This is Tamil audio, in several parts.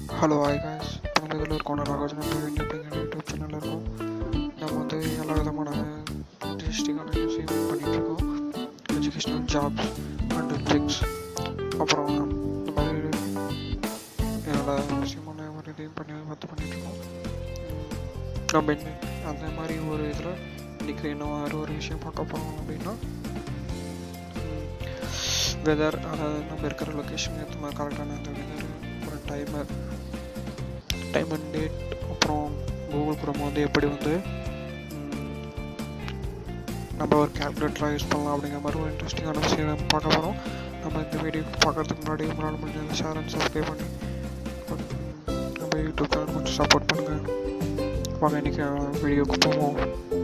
ஹலோ ஹாய் காய்ஸ் இப்போ நம்ம இதில் இருக்கோம் நாகார்ஜுன பிரிவின் அப்படிங்கிற யூடியூப் சேனலில் இருக்கோம் நம்ம வந்து எல்லா விதமான இன்ட்ரெஸ்டிங்கான நியூஸையும் பண்ணிகிட்ருக்கோம் எஜுகேஷனல் ஜாப்ஸ் அண்ட் ட்ரிக்ஸ் அப்புறம் இந்த மாதிரி எல்லா விஷயமான ஒரு இதையும் பண்ணி பார்த்து பண்ணிகிட்ருக்கோம் நம்ம இன்னி அந்த மாதிரி ஒரு இதில் இன்றைக்கி இன்னும் வேறு ஒரு விஷயம் பார்க்க போகிறோம் அப்படின்னா வெதர் அதாவது நம்ம இருக்கிற லொக்கேஷன் ஏற்ற மாதிரி கரெக்டான அந்த வெதர் ஒரு டைமர் டைம் அண்ட் டேட் அப்புறம் கூகுள் குரோம் வந்து எப்படி வந்து ம், நம்ம ஒரு கேல்குலேட்டராக யூஸ் பண்ணலாம் அப்படிங்கிற மாதிரி ஒரு இன்ட்ரெஸ்டிங்கான விஷயம் நம்ம பார்க்க போகிறோம் நம்ம இந்த வீடியோ பார்க்கறதுக்கு முன்னாடி உங்களால் முடிஞ்ச ஷேர் அண்ட் சப்ஸ்கிரைப் பண்ணி கொஞ்சம் நம்ம யூடியூப் சேனல் கொஞ்சம் சப்போர்ட் பண்ணுங்கள் வாங்க இன்றைக்கி வீடியோவுக்கு போவோம்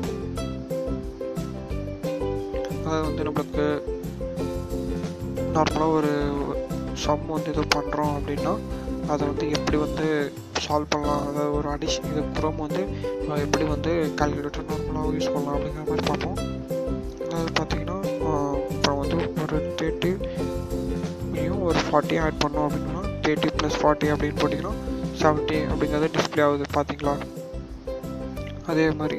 அதாவது வந்து நம்மளுக்கு நார்மலாக ஒரு சம் வந்து இது பண்ணுறோம் அப்படின்னா அதை வந்து எப்படி வந்து சால்வ் பண்ணலாம் அதாவது ஒரு அடிஷன் இது குரோம் வந்து அஹ், எப்படி வந்து கால்குலேட்டர் நார்மலாக யூஸ் பண்ணலாம் அப்படிங்கிற மாதிரி பார்ப்போம் அதாவது பார்த்தீங்கன்னா அஹ், அப்புறம் வந்து ஒரு தேர்ட்டியும் ஒரு ஃபார்ட்டியும் ஆட் பண்ணோம் அப்படின்னா தேர்ட்டி ப்ளஸ் ஃபார்ட்டி அப்படின்னு போட்டிங்கன்னா செவன்ட்டி அப்படிங்கிறது டிஸ்பிளே ஆகுது பார்த்தீங்களா அதே மாதிரி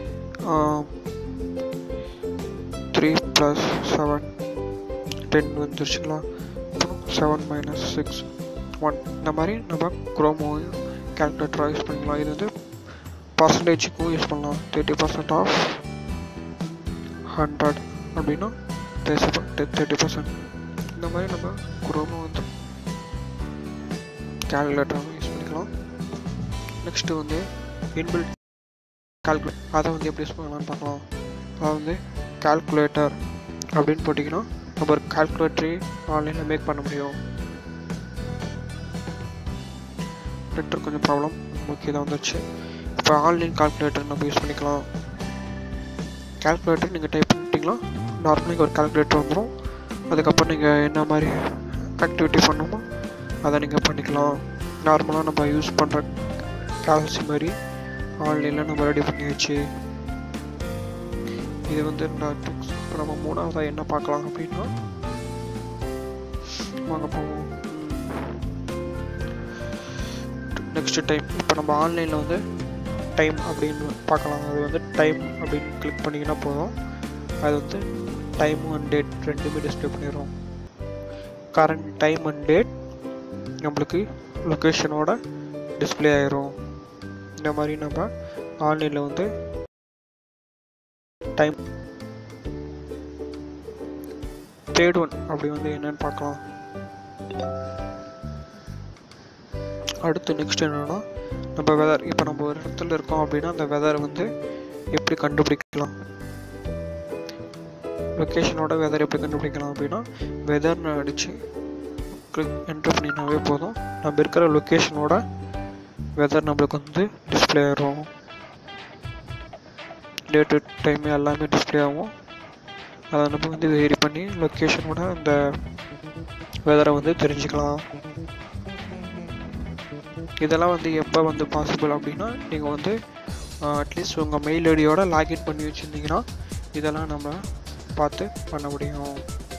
த்ரீ ப்ளஸ் செவன் டென் வந்துருச்சுங்களா அப்புறம் செவன் மைனஸ் சிக்ஸ் ஒன் இந்த மாதிரி நம்ம குரோமோவையும் கேல்குலேட்டராக யூஸ் பண்ணிக்கலாம் இது வந்து பர்சன்டேஜுக்கும் யூஸ் பண்ணலாம் தேர்ட்டி பர்சன்ட் ஆஃப் ஹண்ட்ரட் அப்படின்னா தேர்ட்டி பர்சன்ட் இந்த மாதிரி நம்ம குரோமோ வந்து கேல்குலேட்டராகவும் யூஸ் பண்ணிக்கலாம் நெக்ஸ்ட்டு வந்து இன்பில்ட் கால்குலேட் அதை வந்து எப்படி யூஸ் பண்ணலாம்னு பார்க்கலாம் அதாவது வந்து கால்குலேட்டர் அப்படின்னு போட்டிங்கன்னா நம்ம ஒரு கால்குலேட்டரி ஆன்லைனில் மேக் பண்ண முடியும் நெட்ஒர்க் கொஞ்சம் ப்ராப்ளம் ஓகே தான் வந்துருச்சு இப்போ ஆன்லைன் கால்குலேட்டர் நம்ம யூஸ் பண்ணிக்கலாம் கால்குலேட்டர் நீங்கள் டைப் பண்ணிட்டீங்களா நார்மலாக ஒரு கால்குலேட்டர் வந்துடும் அதுக்கப்புறம் நீங்கள் என்ன மாதிரி ஆக்டிவிட்டி பண்ணணுமோ அதை நீங்கள் பண்ணிக்கலாம் நார்மலாக நம்ம யூஸ் பண்ணுற கால்சி மாதிரி ஆன்லைனில் நம்ம ரெடி பண்ணியாச்சு இது வந்து நான் ட்ரிக்ஸ் இப்போ நம்ம மூணாவதாக என்ன பார்க்கலாம் அப்படின்னா வாங்க போவோம் நெக்ஸ்ட் டைம் இப்போ நம்ம ஆன்லைனில் வந்து டைம் அப்படின்னு பார்க்கலாம் அது வந்து டைம் அப்படின்னு கிளிக் பண்ணிங்கன்னா போதும் அது வந்து டைம் அண்ட் டேட் ரெண்டுமே டிஸ்பிளே பண்ணிடும் கரண்ட் டைம் அண்ட் டேட் நம்மளுக்கு லொக்கேஷனோட டிஸ்பிளே ஆயிரும் இந்த மாதிரி நம்ம ஆன்லைனில் வந்து டைம் தேர்ட் ஒன் அப்படி வந்து என்னன்னு பார்க்கலாம் அடுத்து நெக்ஸ்ட் என்னன்னா நம்ம வெதர் இப்போ நம்ம ஒரு இடத்துல இருக்கோம் அப்படின்னா அந்த வெதர் வந்து எப்படி கண்டுபிடிக்கலாம் லொக்கேஷனோட வெதர் எப்படி கண்டுபிடிக்கலாம் அப்படின்னா வெதர்னு அடித்து கிளிக் என்ட்ரு பண்ணினாவே போதும் நம்ம இருக்கிற லொக்கேஷனோட வெதர் நம்மளுக்கு வந்து டிஸ்பிளே ஆயிரும் டேட்டு டைம் எல்லாமே டிஸ்பிளே ஆகும் அதை நம்ம வந்து வேரி பண்ணி லொக்கேஷனோட அந்த வெதரை வந்து தெரிஞ்சுக்கலாம் இதெல்லாம் வந்து எப்போ வந்து பாசிபிள் அப்படின்னா நீங்கள் வந்து அட்லீஸ்ட் உங்கள் மெயில் ஐடியோட லாகின் பண்ணி வச்சுருந்தீங்கன்னா இதெல்லாம் நம்ம பார்த்து பண்ண முடியும்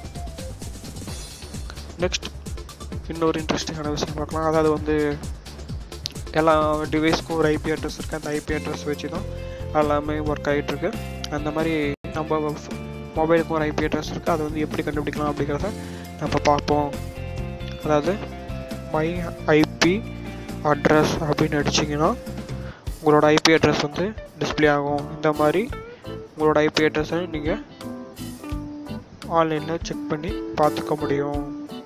நெக்ஸ்ட் இன்னொரு இன்ட்ரெஸ்டிங்கான விஷயம் பார்க்கலாம் அதாவது வந்து எல்லா டிவைஸ்க்கும் ஒரு ஐபி அட்ரஸ் இருக்குது அந்த ஐபி அட்ரஸ் வச்சு தான் எல்லாமே ஒர்க் ஆகிட்டு இருக்கு அந்த மாதிரி நம்ம மொபைலுக்கும் ஒரு ஐபி அட்ரஸ் இருக்குது அதை வந்து எப்படி கண்டுபிடிக்கலாம் அப்படிங்கிறத நம்ம பார்ப்போம் அதாவது மை ஐபி அட்ரஸ் அப்படின்னு அடிச்சிங்கன்னா உங்களோட ஐபி அட்ரஸ் வந்து டிஸ்ப்ளே ஆகும் இந்த மாதிரி உங்களோட ஐபி அட்ரஸை நீங்கள் ஆன்லைனில் செக் பண்ணி பார்த்துக்க முடியும்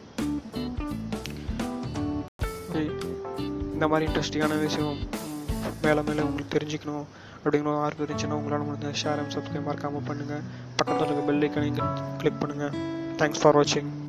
இந்த மாதிரி இன்ட்ரெஸ்டிங்கான விஷயம் ம், மேலே மேலே உங்களுக்கு தெரிஞ்சுக்கணும் அப்படிங்கிற ஆர்வம் இருந்துச்சுன்னா உங்களால் முடிஞ்ச ஷேர் அண்ட் சப்ஸ்கிரைப் மறக்காமல் பண்ணுங்கள் பக்கத்தில் இருக்க பெல் ஐக்கனையும் கிளிக் பண்ணுங்கள் தேங்க்ஸ் ஃபார் வாட்சிங்